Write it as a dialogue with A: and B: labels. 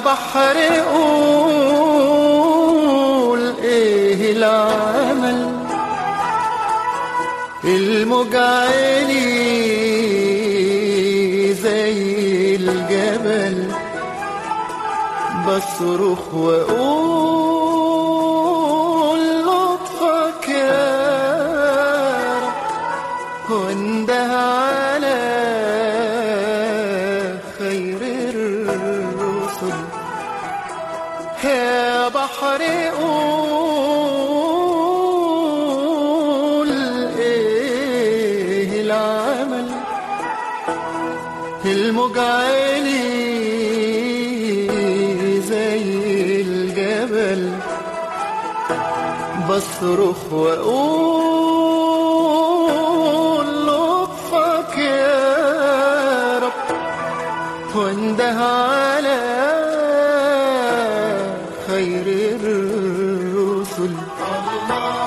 A: بحر قول ايه العمل الموج عالي زي الجبل بصرخ واقول لطفك يا رب وانده على خير الرسل يا بحر قول ايه العمل الموج عالي زي الجبل بصرخ واقول لطفك يا رب وانده على خير الرسل الله